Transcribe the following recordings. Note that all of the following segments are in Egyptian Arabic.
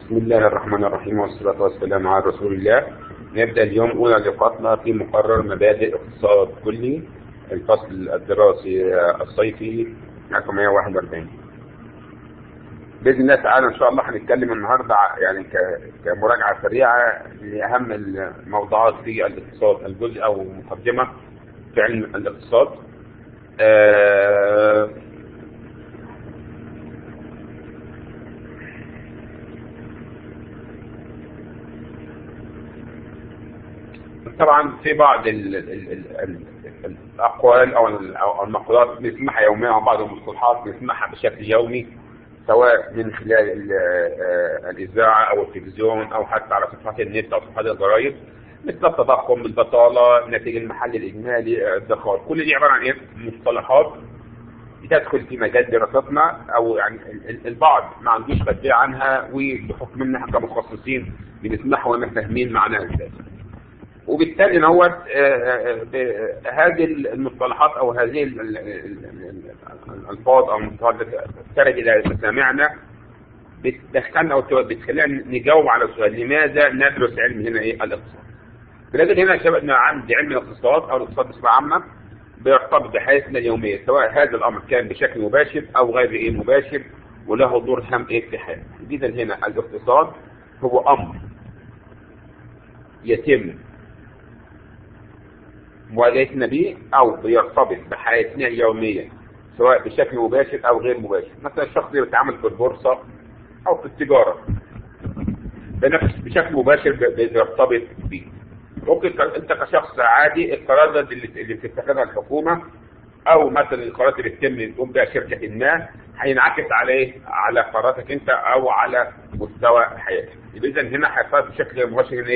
بسم الله الرحمن الرحيم والصلاة والسلام على رسول الله نبدأ اليوم أولى لقاءنا في مقرر مبادئ اقتصاد كلي الفصل الدراسي الصيفي رقم 141 بإذن الله تعالى إن شاء الله هنتكلم النهاردة يعني كمراجعة سريعة لأهم الموضوعات في الاقتصاد الجزء أو مقدمة في علم الاقتصاد آه طبعا في بعض ال ال ال ال الاقوال او او المقولات بنسمعها يوميا او بعض المصطلحات بنسمعها بشكل يومي سواء من خلال الاذاعه او التلفزيون او حتى على صفحات النت او صفحات الجرايد مثل التضخم البطاله الناتج المحلي الاجمالي الادخار كل دي عباره عن ايه مصطلحات بتدخل في مجال دراستنا او يعني البعض ما عندوش خلفيه عنها وبحكم ان احنا كمتخصصين بنسمعها واحنا فاهمين معناها ازاي وبالتالي نوت هذه المصطلحات او هذه الالفاظ او المصطلحات ترد الى مسامعنا بتدخلنا او بتخلينا نجاوب على سؤال لماذا ندرس علم هنا ايه الاقتصاد بنجد هنا شبابنا عند علم الاقتصاد او الاقتصاد بصفه عامه بيرتبط بحياتنا اليوميه سواء هذا الامر كان بشكل مباشر او غير ايه مباشر وله دور هام ايه في حياتنا اذا هنا الاقتصاد هو امر يتم مواجهتنا به او بيرتبط بحياتنا اليوميه سواء بشكل مباشر او غير مباشر مثلا الشخص اللي بيتعامل في البورصه او في التجاره بنفس بشكل مباشر بيرتبط بيه ممكن انت كشخص عادي القرارات اللي, اللي بتتخذها الحكومه او مثلا القرارات اللي بتتم تقوم بها شركه ما هينعكس عليه على قراراتك انت او على مستوى حياتك اذا هنا هيرتبط بشكل مباشر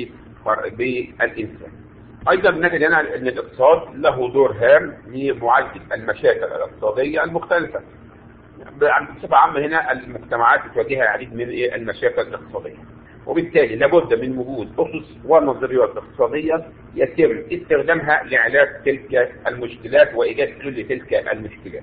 بالانسان ايضا نجد هنا ان الاقتصاد له دور هام لمعالجه المشاكل الاقتصاديه المختلفه بصفه عامه هنا المجتمعات بتواجهها العديد من المشاكل الاقتصاديه وبالتالي لابد من وجود اسس ونظريات اقتصاديه يتم استخدامها لعلاج تلك المشكلات وايجاد حلول لتلك المشكلات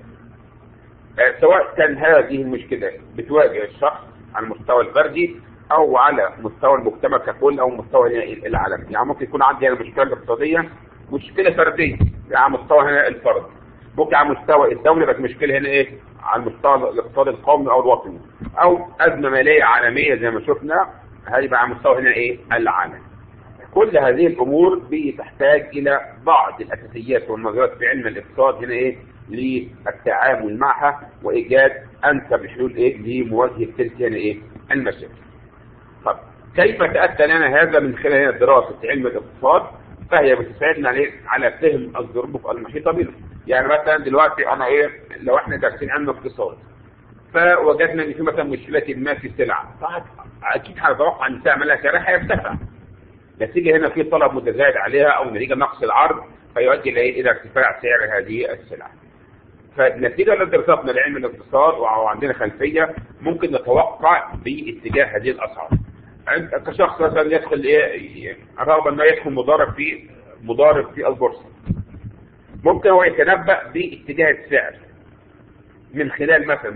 سواء كان هذه المشكلات بتواجه الشخص على المستوى الفردي او على مستوى المجتمع ككل او مستوى العالم يعني ممكن يكون عندي هنا مشكله اقتصاديه مشكله فرديه على مستوى هنا الفرد ممكن على مستوى الدوله بقت مشكله هنا ايه على المستوى الاقتصادي القومي او الوطني او ازمه ماليه عالميه زي ما شفنا هيبقى على مستوى هنا ايه العالم كل هذه الامور بتحتاج الى بعض الاساسيات والنظريات في علم الاقتصاد هنا ايه للتعامل معها وايجاد انسب حلول ايه لمواجهه تلك هنا ايه المشاكل طب كيف تأتى لنا هذا من خلال دراسة علم الاقتصاد فهي بتساعدنا عليه على فهم الظروف المحيطة بنا يعني مثلا دلوقتي انا ايه لو احنا دارسين علم اقتصاد فوجدنا ان في مثلا مشكلة ما في السلعة اكيد هنتوقع ان سعر لها سعرها هيرتفع نتيجة هنا في طلب متزايد عليها او نتيجة نقص العرض فيؤدي الى ارتفاع سعر هذه السلعة فنتيجة لدراستنا لعلم الاقتصاد وعندنا خلفية ممكن نتوقع باتجاه هذه الاسعار كشخص مثلا يدخل ايه رغبه انه يدخل مضارب في مضارب في البورصه ممكن هو يتنبأ باتجاه السعر من خلال مثلا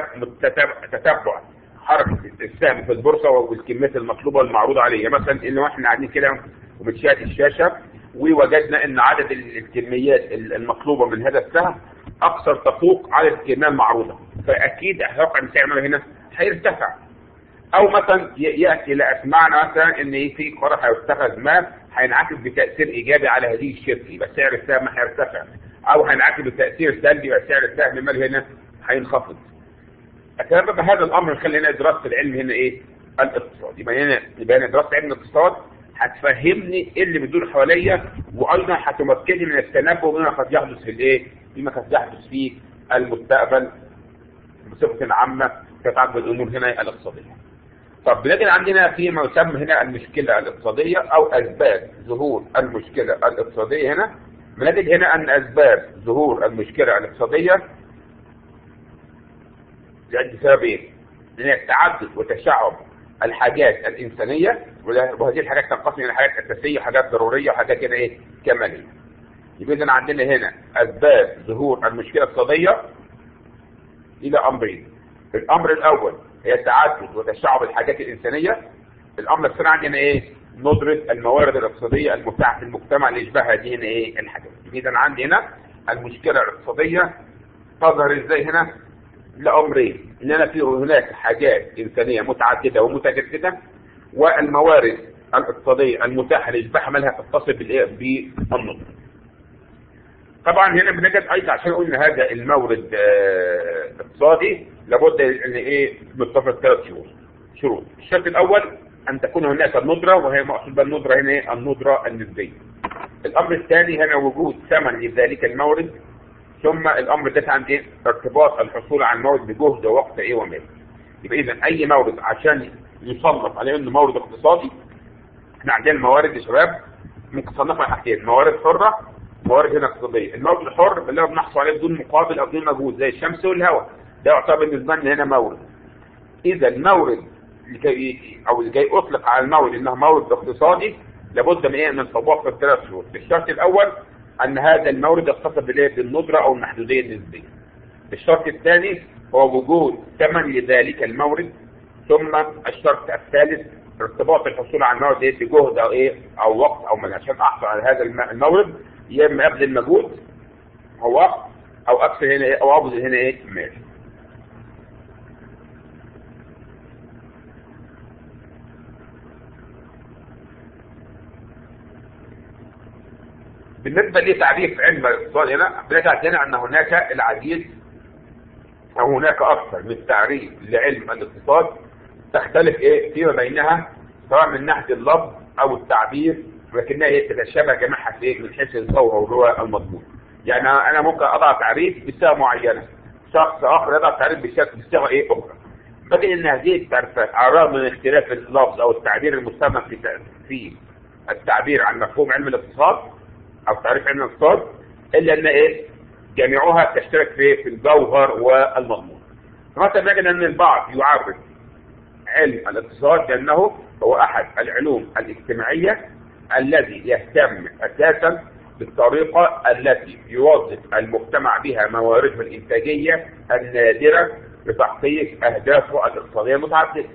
تتبع حركه السهم في البورصه والكميات المطلوبه والمعروضه عليه مثلا ان احنا قاعدين كده ومتشاهد الشاشه ووجدنا ان عدد الكميات المطلوبه من هذا السهم اكثر تفوق عدد الكميات المعروضه فاكيد اتوقع ان سعر هنا هيرتفع او مثلا ياتي لاسمعنا مثلا ان في قرار هيتخذ ما هينعكس بتاثير ايجابي على هذه الشركه يبقى سعر السهم هيرتفع او هينعكس بتاثير سلبي يبقى سعر السهم ماله هنا هينخفض سبب هذا الامر يخلي هنا دراسه العلم هنا ايه الاقتصاد يبقى هنا يبقى هنا دراسه علم الاقتصاد هتفهمني ايه اللي بيدور حواليا وايضا هتمكنني من التنبؤ بما قد يحدث في الايه بما قد يحدث في المستقبل بصفه عامه تتعب الامور هنا الاقتصاديه طب بنجد عندنا في ما يسمى هنا المشكلة الاقتصادية أو أسباب ظهور المشكلة الاقتصادية هنا بنجد هنا أن أسباب ظهور المشكلة الاقتصادية لعدة سببين من تعدد وتشعب الحاجات الإنسانية وهذه الحاجات تنقسم إلى حاجات أساسية وحاجات ضرورية وحاجات كده إيه كمالية يبقى إذا عندنا هنا أسباب ظهور المشكلة الاقتصادية إلى أمرين الأمر الأول هي تعدد وتشعب الحاجات الانسانيه الامر الثاني عندنا ايه ندرة الموارد الاقتصاديه المتاحه في المجتمع لاشباه هذه هنا ايه الحاجات اذا عندي هنا المشكله الاقتصاديه تظهر ازاي هنا لامرين ان انا في هناك حاجات انسانيه متعدده ومتجدده والموارد الاقتصاديه المتاحه لاشباح مالها تتصل بالايه بالنظم طبعا هنا بنجد ايضا عشان قلنا هذا المورد آه، اقتصادي لابد ان ايه متفق ثلاث شروط شروط الشرط الاول ان تكون هناك الندره وهي مقصود بالندره هنا ايه الندره النسبيه الامر الثاني هنا وجود ثمن لذلك المورد ثم الامر ده عند ايه ارتباط الحصول على المورد بجهد ووقت ايه ومال يبقى اذا اي مورد عشان يصنف عليه انه مورد اقتصادي احنا عندنا الموارد يا شباب ممكن تصنفها حاجتين موارد حره موارد هنا اقتصاديه المورد الحر اللي هو بنحصل عليه بدون مقابل او بدون مجهود زي الشمس والهواء ده يعتبر بالنسبه لنا هنا مورد اذا المورد لكي او لكي اطلق على المورد انه مورد اقتصادي لابد من ايه من تطابق الثلاث شروط الشرط الاول ان هذا المورد يتصف بالايه بالندره او المحدوديه النسبيه الشرط الثاني هو وجود ثمن لذلك المورد ثم الشرط الثالث ارتباط الحصول على المورد ايه بجهد او ايه او وقت او من عشان احصل على هذا الم- المورد يا اما ابذل مجهود او وقت او اكثر هنا ايه او ابذل هنا ايه مال بالنسبة لتعريف علم الاقتصاد هنا بنجد هنا أن هناك العديد أو هناك أكثر من تعريف لعلم الاقتصاد تختلف إيه فيما بينها سواء من ناحية اللفظ أو التعبير ولكنها إيه تتشابه جميعها في إيه؟ من حيث الجوهر واللغة المضمون يعني أنا ممكن أضع تعريف بصيغة معينة شخص آخر يضع تعريف بشكل بصيغة إيه أخرى بدل ان هذه التعريفات على الرغم من اختلاف اللفظ او التعبير المستخدم في في التعبير عن مفهوم علم الاقتصاد او تعريف علم الاقتصاد الا ان ايه جميعها تشترك في في الجوهر والمضمون فمثلا نجد ان البعض يعرف علم الاقتصاد بانه هو احد العلوم الاجتماعيه الذي يهتم اساسا بالطريقه التي يوظف المجتمع بها موارده الانتاجيه النادره لتحقيق اهدافه الاقتصاديه المتعدده.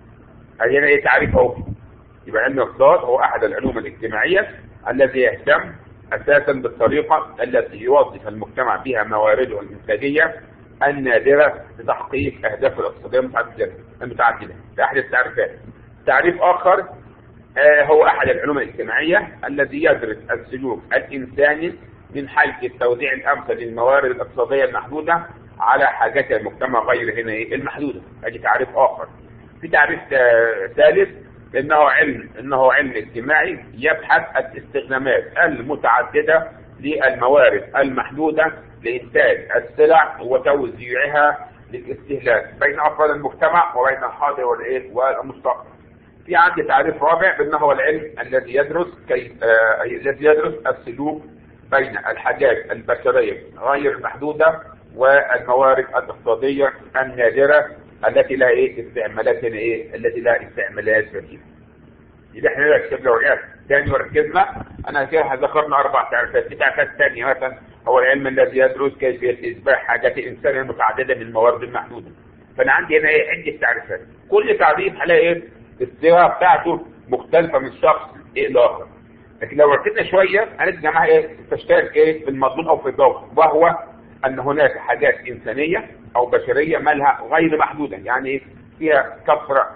هذه ايه تعريف اهو يبقى علم الاقتصاد هو احد العلوم الاجتماعيه الذي يهتم اساسا بالطريقه التي يوظف المجتمع بها موارده الانتاجيه النادره لتحقيق اهدافه الاقتصاديه المتعدده المتعدده ده احد التعريفات. تعريف اخر آه هو احد العلوم الاجتماعيه الذي يدرس السلوك الانساني من حيث التوزيع الامثل للموارد الاقتصاديه المحدوده على حاجات المجتمع غير هنا ايه المحدوده ادي تعريف اخر في تعريف ثالث انه علم انه علم اجتماعي يبحث الاستخدامات المتعدده للموارد المحدوده لانتاج السلع وتوزيعها للاستهلاك بين افراد المجتمع وبين الحاضر والايه والمستقبل في عندي تعريف رابع بانه هو العلم الذي يدرس كي آه الذي يدرس السلوك بين الحاجات البشريه غير المحدوده والموارد الاقتصاديه النادره التي لها ايه استعمالات هنا ايه التي لها استعمالات بديله. يبقى احنا نكتب لو رجعت تاني وركزنا انا كده ذكرنا اربع تعريفات، في تعريفات ثانيه مثلا هو العلم الذي يدرس كيفيه اصباح حاجات الانسان المتعدده من الموارد المحدوده. فانا عندي هنا ايه عده تعريفات، كل تعريف هلاقي ايه الصيغه بتاعته مختلفه من شخص ايه لاخر. لكن لو ركزنا شويه هنجد جماعه ايه تشترك ايه في المضمون او في الجوهر وهو ان هناك حاجات انسانيه او بشريه مالها غير محدوده يعني فيها كثره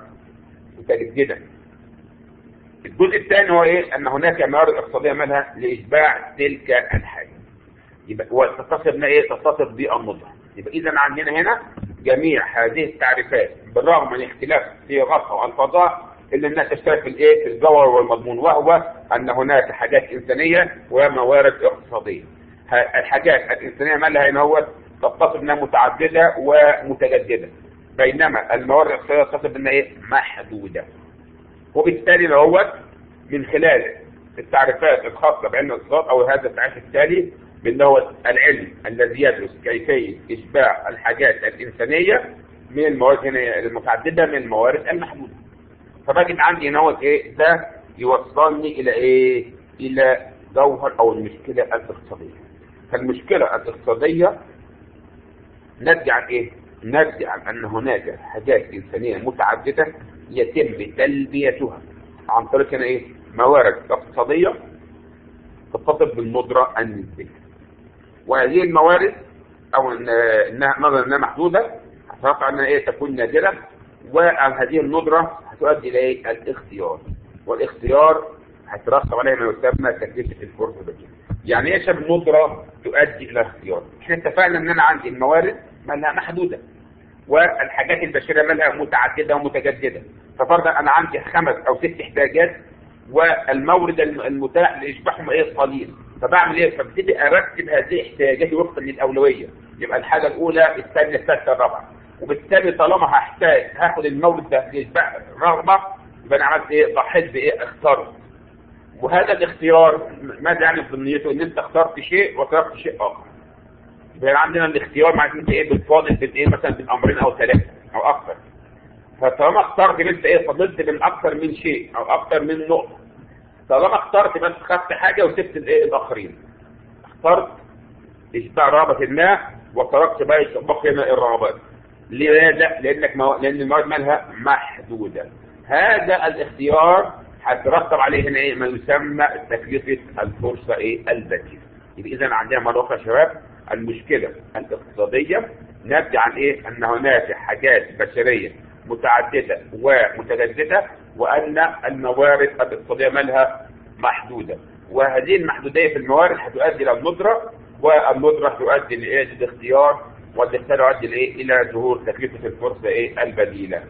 متجدده الجزء الثاني هو ايه ان هناك موارد اقتصاديه مالها لاشباع تلك الحاجه يبقى وتتصل بنا ايه تتصل بالنظام يبقى اذا عندنا هنا جميع هذه التعريفات بالرغم من اختلاف صيغتها والفاظها الا انها تشترك في الايه في الجوهر والمضمون وهو ان هناك حاجات انسانيه وموارد اقتصاديه الحاجات الانسانيه مالها هنا هو تتصل انها متعدده ومتجدده بينما الموارد الاقتصاديه تتصل بانها ايه محدوده وبالتالي هو من خلال التعريفات الخاصه بعلم الاقتصاد او هذا التعريف التالي بان هو العلم الذي يدرس كيفيه اشباع الحاجات الانسانيه من الموارد هنا المتعدده من الموارد المحدوده فبجد عندي هنا هو ايه ده يوصلني الى ايه الى جوهر او المشكله الاقتصاديه فالمشكلة الاقتصادية ناتجة عن ايه؟ نرجع عن أن هناك حاجات إنسانية متعددة يتم تلبيتها عن طريق هنا إيه؟ موارد اقتصادية تتصف بالندرة النسبية وهذه الموارد أو إنها نظرا إنها محدودة هتوقع أنها إيه تكون نادرة وهذه الندرة هتؤدي إلى إيه؟ الاختيار والاختيار هيترتب عليه ما يسمى تكلفة الفرصة البشرية يعني ايش الندرة تؤدي الى اختيار احنا اتفقنا ان انا عندي الموارد مالها محدودة والحاجات البشرية مالها متعددة ومتجددة ففرضا انا عندي خمس او ست احتياجات والمورد المتاح لاشباعهم ايه قليل فبعمل ايه فببتدي ارتب هذه احتياجاتي وفقا للاولويه يبقى الحاجه الاولى الثانيه الثالثه الرابعه وبالتالي طالما هحتاج هاخد المورد ده لاشباع رغبه يبقى انا عملت ايه ضحيت بايه اخترت وهذا الاختيار ماذا يعني في ضمنيته ان انت اخترت شيء وتركت شيء اخر يبقى عندنا الاختيار معناته انت ايه بتفاضل بين ايه مثلا بين امرين او ثلاثه او اكثر فطالما اخترت انت ايه فضلت بين اكثر من شيء او اكثر من نقطه طالما اخترت يبقى انت خدت حاجه وسبت الايه الاخرين اخترت اشباع رغبه ما وتركت باقي باقي الرغبات لماذا؟ لانك مو... لان المواد مالها محدوده هذا الاختيار هترتب عليه هنا ايه ما يسمى تكلفه الفرصه ايه البديله يبقى اذا عندنا مره اخرى يا شباب المشكله الاقتصاديه ناتجه عن ايه ان هناك حاجات بشريه متعدده ومتجدده وان الموارد الاقتصاديه مالها محدوده وهذه المحدوديه في الموارد هتؤدي الى الندره والندره تؤدي لايه للاختيار والاختيار يؤدي لايه الى ظهور تكلفه الفرصه ايه البديله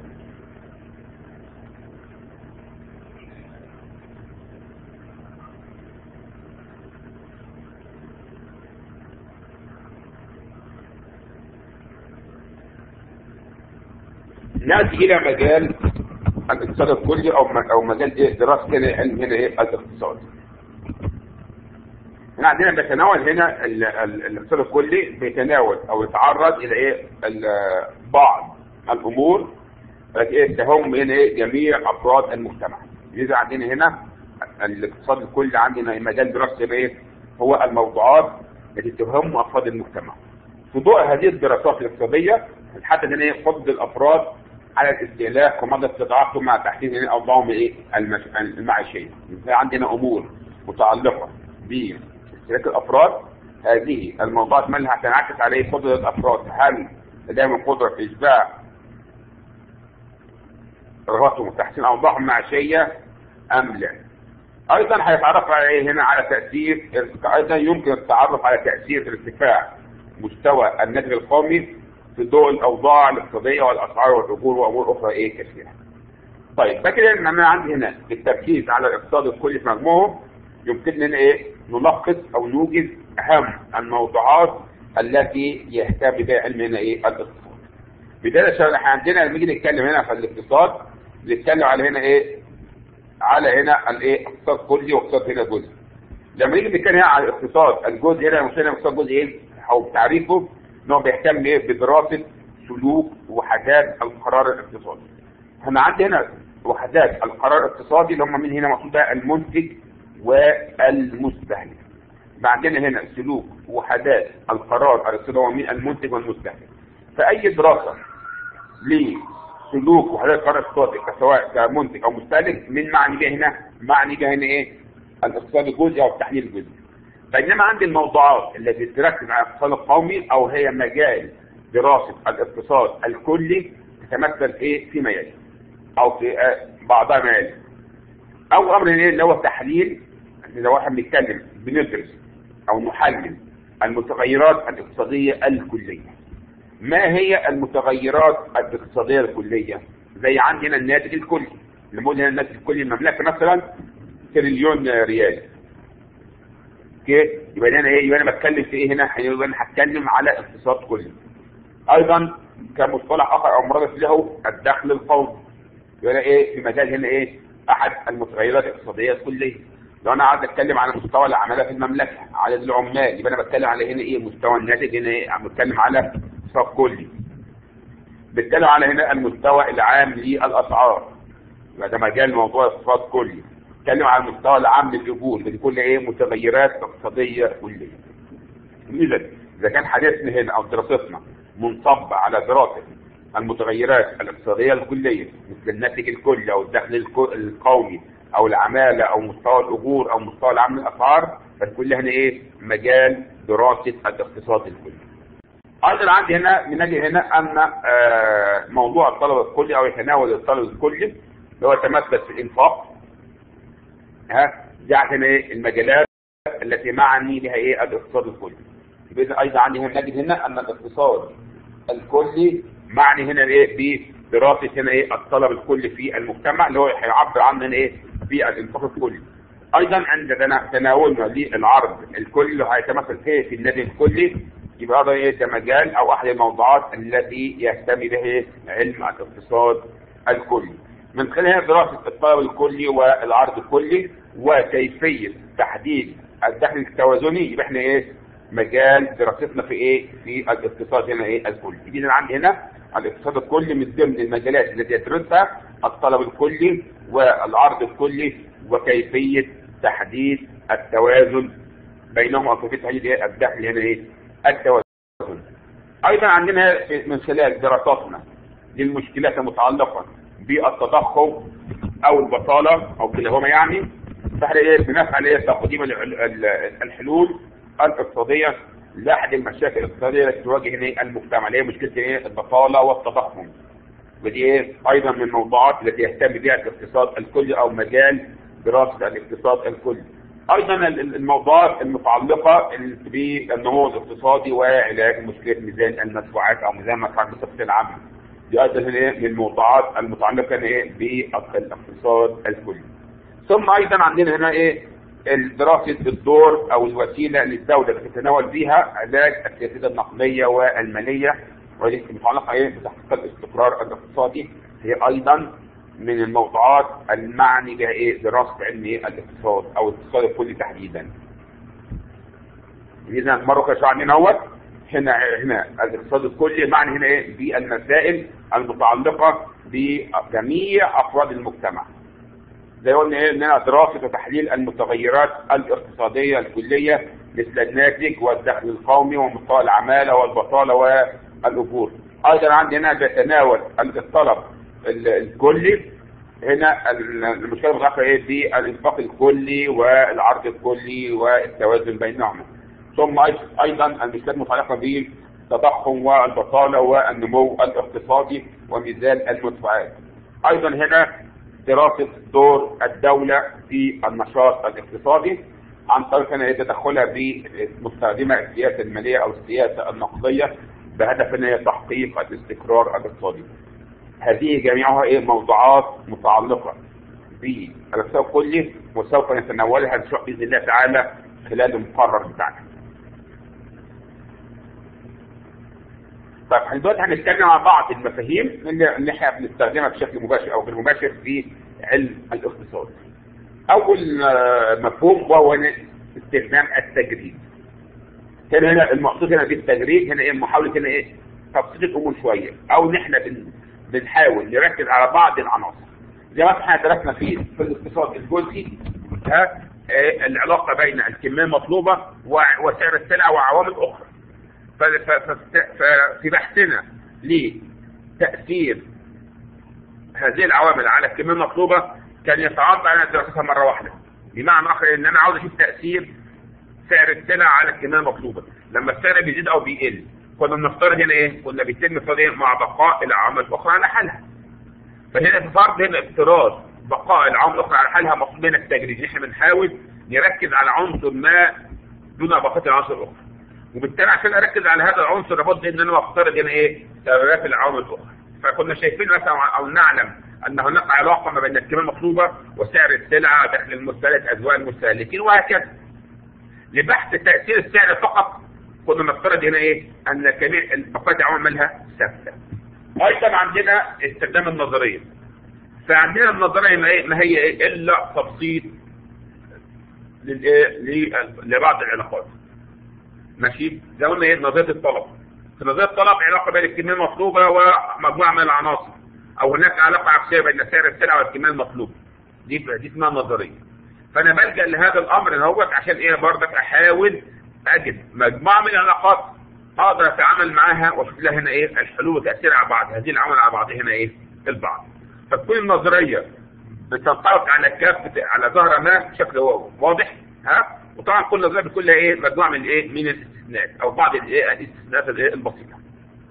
ناتي الى مجال الاقتصاد الكلي او او مجال ايه دراسه هنا علم هنا ايه الاقتصاد هنا عندنا بيتناول هنا الاقتصاد الكلي بيتناول او يتعرض الى ايه بعض الامور التي ايه تهم هنا ايه جميع افراد المجتمع لذا عندنا هنا الاقتصاد الكلي عندنا مجال دراسه ايه هو الموضوعات التي تهم افراد المجتمع في ضوء هذه الدراسات الاقتصاديه نحدد ان ايه قدر الافراد على الاستهلاك ومدى استطاعتهم مع تحديد اوضاعهم ايه المش... المعيشيه. عندنا امور متعلقه باستهلاك الافراد هذه الموضوعات مالها هتنعكس عليه قدره الافراد هل لديهم قدره في اشباع رغبتهم وتحسين اوضاعهم المعيشيه ام لا؟ ايضا هيتعرف عليه هنا على تاثير ايضا يمكن التعرف على تاثير ارتفاع مستوى الناتج القومي في ضوء الاوضاع الاقتصاديه والاسعار والاجور وامور اخرى ايه كثيره. طيب فكده ان انا عندي هنا بالتركيز على الاقتصاد الكلي في مجموعه يمكن لنا ايه نلخص او نوجز اهم الموضوعات التي يهتم بها علم هنا ايه الاقتصاد. بدايه احنا عندنا لما نيجي نتكلم هنا في الاقتصاد بنتكلم على هنا ايه على هنا الايه اقتصاد كلي واقتصاد هنا جزء. لما نيجي نتكلم هنا على الاقتصاد الجزء هنا مش هنا اقتصاد جزء ايه او تعريفه ان هو بيهتم ايه بدراسه سلوك وحدات القرار الاقتصادي. احنا عندي هنا وحدات القرار الاقتصادي اللي هم من هنا مقصود بقى المنتج والمستهلك. عندنا هنا سلوك وحدات القرار الاقتصادي من المنتج والمستهلك. فاي دراسه لسلوك وحدات القرار الاقتصادي سواء كمنتج او مستهلك من معني بها هنا معني بها هنا ايه؟ الاقتصاد الجزئي او التحليل الجزئي. بينما عندي الموضوعات التي تركز على الاقتصاد القومي او هي مجال دراسة الاقتصاد الكلي تتمثل ايه في ميال او في بعضها ميال او امر ايه اللي هو التحليل لو احنا بنتكلم بندرس او نحلل المتغيرات الاقتصادية الكلية ما هي المتغيرات الاقتصادية الكلية زي عندنا الناتج الكلي اللي بقول هنا الناتج الكلي المملكة مثلا تريليون ريال اوكي يبقى انا ايه يبقى انا بتكلم في ايه هنا يبقى انا هتكلم على اقتصاد كلي ايضا كمصطلح اخر او مرادف له الدخل القومي يبقى انا ايه في مجال هنا ايه احد المتغيرات الاقتصاديه الكليه لو انا عايز اتكلم على مستوى العماله في المملكه عدد العمال يبقى انا بتكلم على هنا ايه مستوى الناتج هنا ايه بتكلم على اقتصاد كلي بتكلم على هنا المستوى العام للاسعار يبقى ده مجال موضوع اقتصاد كلي بتكلم على المستوى العام للاجور دي كل ايه متغيرات اقتصاديه كليه اذا اذا كان حديثنا هنا او دراستنا منصب على دراسه المتغيرات الاقتصاديه الكليه مثل الناتج الكلي او الدخل القومي او العماله او مستوى الاجور او مستوى العمل الاسعار فتكون هنا ايه مجال دراسه الاقتصاد الكلي. ايضا عندي هنا بنجي هنا ان آه موضوع الطلب الكلي او يتناول الطلب الكلي اللي هو يتمثل في الانفاق ها دي هنا ايه المجالات التي معني بها ايه الاقتصاد الكلي. يبقى ايضا عندي هنا نجد هنا ان الاقتصاد الكلي معني هنا ايه بدراسه هنا ايه الطلب الكلي في المجتمع اللي هو هيعبر عنه ايه في الانفاق الكلي. ايضا عندنا تناولنا للعرض الكلي اللي هيتمثل فيه في النادي الكلي يبقى هذا ايه ده مجال او احد الموضوعات التي يهتم به علم الاقتصاد الكلي. من خلال دراسه الطلب الكلي والعرض الكلي وكيفيه تحديد الدخل التوازني يبقى احنا ايه مجال دراستنا في ايه في الاقتصاد هنا ايه الكلي اذا عندي هنا الاقتصاد الكلي من ضمن المجالات التي يدرسها الطلب الكلي والعرض الكلي وكيفيه تحديد التوازن بينهما وكيفيه تحديد إيه الدخل هنا ايه التوازن ايضا عندنا من خلال دراساتنا للمشكلات المتعلقه بالتضخم او البطاله او كلاهما يعني فاحنا ايه بنسعى لايه تقديم الحلول الاقتصاديه لاحد المشاكل الاقتصاديه التي تواجه المجتمع اللي هي مشكله ايه البطاله والتضخم ودي ايه ايضا من الموضوعات التي يهتم بها الاقتصاد الكلي او مجال دراسه الاقتصاد الكلي ايضا الموضوعات المتعلقه بالنمو الاقتصادي وعلاج مشكله ميزان المدفوعات او ميزان المدفوعات بصفه العامه دي ايضا من الموضوعات المتعلقه ايه بالاقتصاد الكلي ثم ايضا عندنا هنا ايه دراسة الدور او الوسيلة للدولة التي تتناول بها علاج السياسات النقدية والمالية والتي متعلقة ايه بتحقيق الاستقرار الاقتصادي هي ايضا من الموضوعات المعني بها ايه دراسة علم الاقتصاد او الاقتصاد الكلي تحديدا. اذا مرة كده عندنا اهوت هنا هنا الاقتصاد الكلي معني هنا ايه بالمسائل المتعلقة بجميع افراد المجتمع. زي قلنا ايه اننا دراسه وتحليل المتغيرات الاقتصاديه الكليه مثل الناتج والدخل القومي ومستوى العماله والبطاله والاجور. ايضا عندي هنا بيتناول الطلب الكلي هنا المشكله المتعلقه ايه بالانفاق الكلي والعرض الكلي والتوازن بينهما. ثم ايضا المشكلات المتعلقه بالتضخم والبطاله والنمو الاقتصادي وميزان المدفوعات. ايضا هنا دراسة دور الدولة في النشاط الاقتصادي عن طريق ان تدخلها بمستخدمة السياسة المالية او السياسة النقدية بهدف ان هي تحقيق الاستقرار الاقتصادي. هذه جميعها ايه موضوعات متعلقة بالاقتصاد الكلي وسوف نتناولها ان شاء باذن الله تعالى خلال المقرر بتاعنا. طيب احنا دلوقتي هنتكلم عن بعض المفاهيم اللي, اللي احنا بنستخدمها بشكل مباشر او غير مباشر في علم الاقتصاد. اول مفهوم وهو استخدام التجريد. كان هنا المقصود هنا بالتجريد هنا ايه محاوله هنا ايه تبسيط الامور شويه او ان احنا بن بنحاول نركز على بعض العناصر. زي ما احنا درسنا في في الاقتصاد الجزئي ها اه العلاقه بين الكميه المطلوبه وسعر السلع وعوامل اخرى. ففي بحثنا لتأثير هذه العوامل على الكمية المطلوبة كان يتعرض على دراستها مرة واحدة بمعنى آخر إن أنا عاوز أشوف تأثير سعر السلع على الكمية المطلوبة لما السعر بيزيد أو بيقل كنا بنفترض هنا إيه؟ كنا بيتم افتراض مع بقاء العوامل الأخرى على حالها فهنا في فرض هنا افتراض بقاء العوامل الأخرى على حالها مقصود هنا التجريد احنا بنحاول نركز على عنصر ما دون بقاء العناصر الأخرى وبالتالي عشان اركز على هذا العنصر لابد ان انا افترض هنا ايه تغيرات العوامل الاخرى فكنا شايفين مثلا او نعلم ان هناك علاقه ما بين الكميه المطلوبه وسعر السلعه داخل المستهلك اذواق المستهلكين وهكذا لبحث تاثير السعر فقط كنا نفترض هنا ايه ان جميع بقايا العوامل مالها ثابته ايضا عندنا استخدام النظريه فعندنا النظريه ما, إيه؟ ما هي إيه؟ الا تبسيط لبعض العلاقات ماشي زي قلنا ايه نظريه الطلب في نظريه الطلب علاقه بين الكميه المطلوبه ومجموعه من العناصر او هناك علاقه عكسيه بين سعر السلعه والكميه المطلوبه دي دي اسمها نظريه فانا بلجا لهذا الامر اهوت عشان ايه برضك احاول اجد مجموعه من العلاقات اقدر اتعامل معاها واشوف لها هنا ايه الحلول وتاثير على بعض هذه العمل على بعض هنا ايه البعض فتكون النظريه بتنطبق على كافه على ظهر ما بشكل واضح ها وطبعا كل نظريه بتكون لها ايه مجموعه من ايه من الاستثناءات او بعض الايه الاستثناءات الايه البسيطه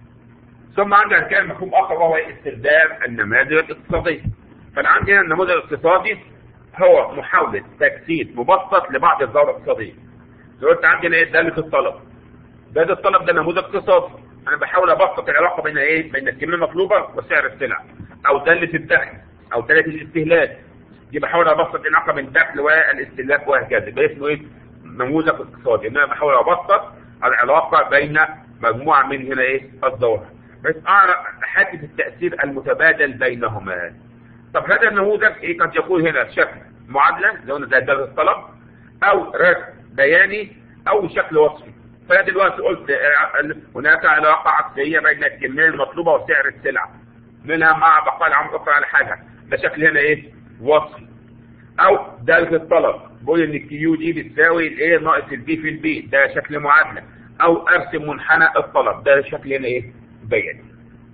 ثم عندنا كان مفهوم اخر وهو استخدام النماذج الاقتصاديه فانا عندي هنا النموذج الاقتصادي هو محاولة تجسيد مبسط لبعض الظواهر الاقتصادية. لو انت عندنا ايه دالة الطلب. دالة الطلب ده نموذج اقتصادي. انا بحاول ابسط العلاقة بين ايه؟ بين الكمية المطلوبة وسعر السلع. او دالة الدخل او دالة الاستهلاك. دي بحاول ابسط العلاقة بين الدخل والاستهلاك وهكذا. ده اسمه ايه؟ نموذج اقتصادي. ان انا بحاول ابسط العلاقة بين مجموعة من هنا ايه؟ الظواهر. بس اعرف حادث التأثير المتبادل بينهما. طب هذا النموذج ايه قد يكون هنا شكل معادلة زي ما زي درجة الطلب او رسم بياني او شكل وصفي فانا دلوقتي قلت هناك علاقة عكسية بين الكمية المطلوبة وسعر السلعة منها مع بقاء العمر الاخرى على حالها ده شكل هنا ايه وصفي او درجة الطلب بقول ان الكيو دي بتساوي الايه ناقص البي في البي ده شكل معادلة او ارسم منحنى الطلب ده شكل هنا ايه بياني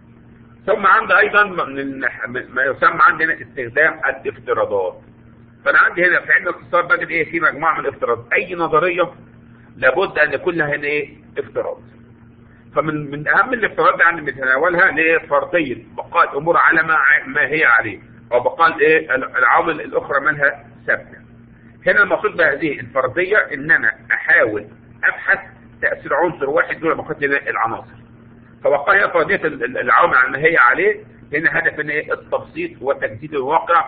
ثم عندي ايضا من ما يسمى عندنا استخدام الافتراضات فانا عندي هنا في علم الاقتصاد بجد ايه في مجموعه من الافتراضات اي نظريه لابد ان يكون لها هنا ايه افتراض فمن من اهم الافتراضات اللي عندي بنتناولها اللي هي فرضيه بقاء الامور على ما ما هي عليه او بقاء ايه العوامل الاخرى منها ثابته هنا المقصود بهذه الفرضيه ان انا احاول ابحث تاثير عنصر واحد دون بقيه العناصر فبقايا فرضيه العوامل على ما هي عليه هنا هدف ان ايه التبسيط وتجديد الواقع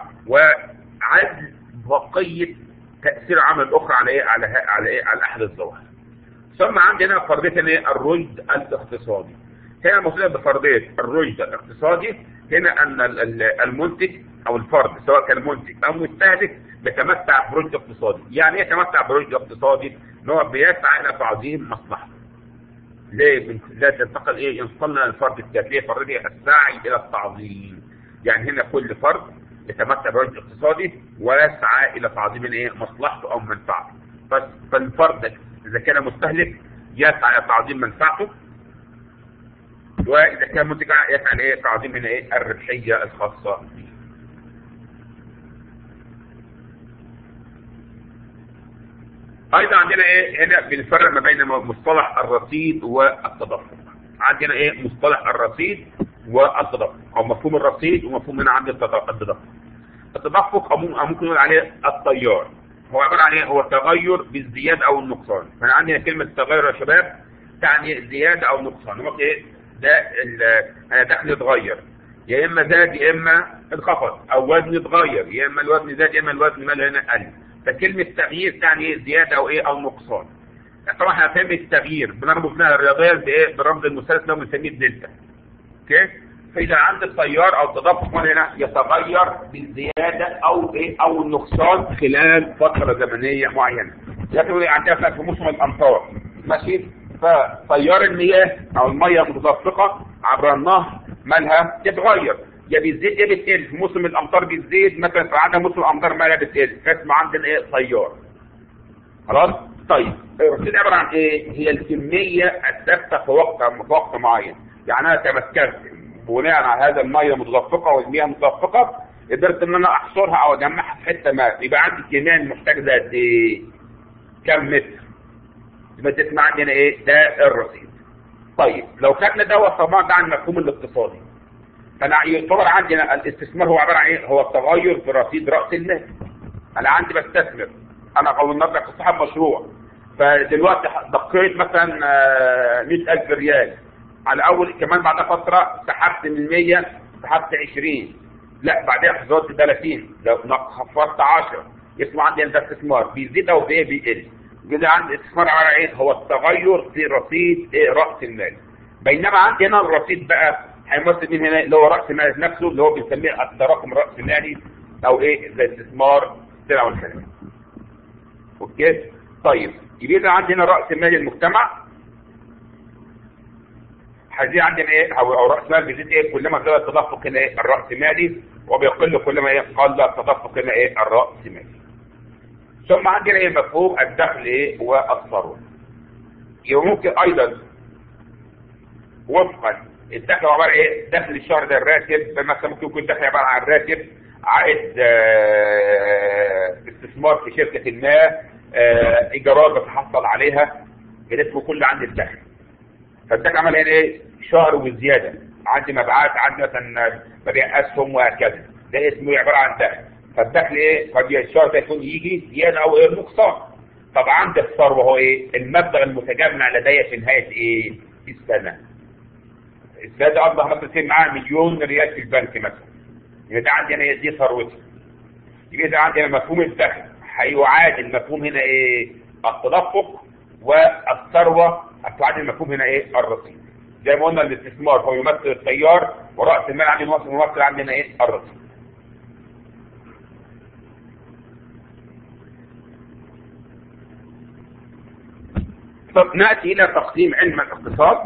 وعزل بقيه تاثير عمل اخرى على ايه على على ايه على احد الظواهر ثم عندنا فرضيه ايه الرشد الاقتصادي هنا المقصود بفرضيه الرشد الاقتصادي هنا ان المنتج او الفرد سواء كان منتج او مستهلك بيتمتع برشد اقتصادي يعني ايه يتمتع برشد اقتصادي ان هو بيسعى الى تعظيم مصلحته ليه لا تنتقل ايه ينتقلنا للفرد التالي فرضية السعي الى التعظيم يعني هنا كل فرد يتمتع برشد اقتصادي ويسعى الى تعظيم ايه مصلحته او منفعته بس فالفرد اذا كان مستهلك يسعى الى تعظيم منفعته واذا كان منتج يسعى ايه تعظيم هنا ايه الربحيه الخاصه به ايضا عندنا ايه هنا بنفرق ما بين مصطلح الرصيد والتدفق عندنا ايه مصطلح الرصيد والتدفق او مفهوم الرصيد ومفهوم هنا عند التدفق التدفق او ممكن نقول عليه التيار هو عباره عن ايه هو التغير بالزياده او النقصان فانا عندي كلمه تغير يا شباب تعني زياده او نقصان هو ايه ده انا دخلي اتغير يا اما زاد يا اما انخفض او وزني اتغير يا اما الوزن زاد يا اما الوزن مال هنا قل فكلمة تغيير تعني ايه زيادة او ايه او نقصان طبعا احنا فاهم التغيير بنربط لها الرياضيات بايه برمز المثلث اللي هو بنسميه الدلتا اوكي فاذا عند التيار او التدفق هنا يتغير بالزيادة او ايه او النقصان خلال فترة زمنية معينة لكن عندها في موسم الامطار ماشي فتيار المياه او المية المتدفقة عبر النهر مالها تتغير يا بيزيد يا بتقل في موسم الامطار بتزيد مثلا في عندنا موسم الامطار مالها بتقل فاسمه عندنا ايه تيار خلاص طيب الرصيد عباره عن ايه هي الكميه الثابته في وقت في وقت معين يعني انا تمكنت بناء على هذا الميه المتدفقه والمياه المتدفقه قدرت ان انا احصرها او اجمعها في حته ما يبقى عندي كميه محتاجه قد ايه كم متر يبقى تسمع عندنا ايه ده الرصيد طيب لو خدنا دوت طبعا ده عن المفهوم الاقتصادي فانا يعتبر عندنا الاستثمار هو عباره عن ايه؟ هو التغير في رصيد راس المال. انا عندي بستثمر انا او النهارده صاحب مشروع فدلوقتي دقيت مثلا 100000 ريال على اول كمان بعد فتره سحبت من 100 سحبت 20 لا بعدها حصلت 30 لو خفضت 10 اسمه عندي ده استثمار بيزيد او بايه بيقل كده عندي الاستثمار عباره عن ايه؟ هو التغير في رصيد إيه راس المال. بينما عندي هنا الرصيد بقى هيمثل مين هنا اللي هو راس المال نفسه اللي هو بنسميه التراكم الراس المالي او ايه زي استثمار السلع والخدمات. اوكي؟ طيب يبقى عندنا راس مال المجتمع هيزيد عندنا ايه او, أو راس مال بيزيد ايه كلما زاد التدفق هنا ايه الراس مالي وبيقل كلما ايه قل التدفق هنا ايه الراس مالي. ثم عندنا ايه مفهوم الدخل ايه والثروه. يبقى ممكن ايضا وفقا الدخل عباره ايه دخل الشهر ده الراتب مثلا ممكن يكون دخل عباره عن راتب عائد آه، استثمار في شركه ما آه، ايجارات بتحصل عليها ده اسمه كل عندي الدخل فالدخل عمل هنا ايه شهر وزياده عندي مبيعات عندي مثلا مبيع اسهم وهكذا ده اسمه عباره عن دخل فالدخل ايه قد الشهر ده يكون يجي زياده او ايه نقصان طب عندي الثروه هو ايه المبلغ المتجمع لدي في نهايه ايه السنه السنه ده اصبح مثلا يصير معاه مليون ريال في البنك مثلا يبقى ده عندي انا دي ثروتي يبقى ده عندي أنا مفهوم الدخل هيعادل مفهوم هنا ايه التدفق والثروه هتعادل مفهوم هنا ايه الرصيد زي ما قلنا الاستثمار هو يمثل التيار وراس المال عندي ممثل ممثل عندنا ايه الرصيد طب ناتي الى تقسيم علم الاقتصاد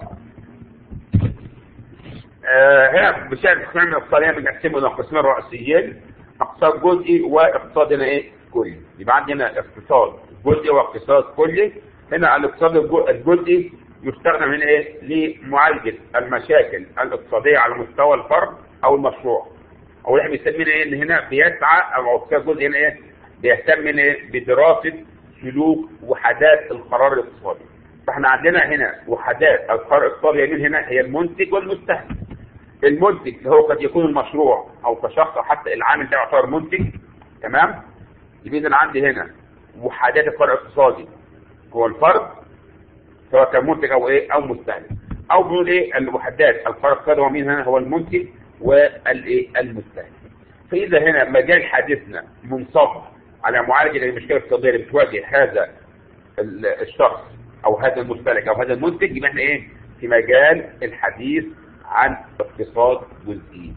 آه هنا بشأن تقسيم الاقتصادية بنقسمه الى قسمين رئيسيين اقتصاد جزئي واقتصاد هنا ايه كلي يبقى عندنا اقتصاد جزئي واقتصاد كلي هنا الاقتصاد الجو- الجزئي يستخدم هنا ايه لمعالجة المشاكل الاقتصادية على مستوى الفرد او المشروع او احنا بنسميه ايه ان هنا بيسعى او اقتصاد جزئي هنا ايه بيهتم هنا إيه؟ بدراسة سلوك وحدات القرار الاقتصادي فاحنا عندنا هنا وحدات القرار الاقتصادي من هنا هي المنتج والمستهلك المنتج اللي هو قد يكون المشروع او كشخص او حتى العامل ده يعتبر منتج تمام يبقى اذا عندي هنا وحدات القرار الاقتصادي هو الفرد سواء كان منتج او ايه او مستهلك او بنقول ايه الوحدات القرار الاقتصادي هو مين هنا هو المنتج والايه المستهلك فاذا هنا مجال حديثنا منصب على معالجه المشكله الاقتصاديه اللي بتواجه هذا ال- الشخص او هذا المستهلك او هذا المنتج يبقى احنا ايه في مجال الحديث عن اقتصاد جزئي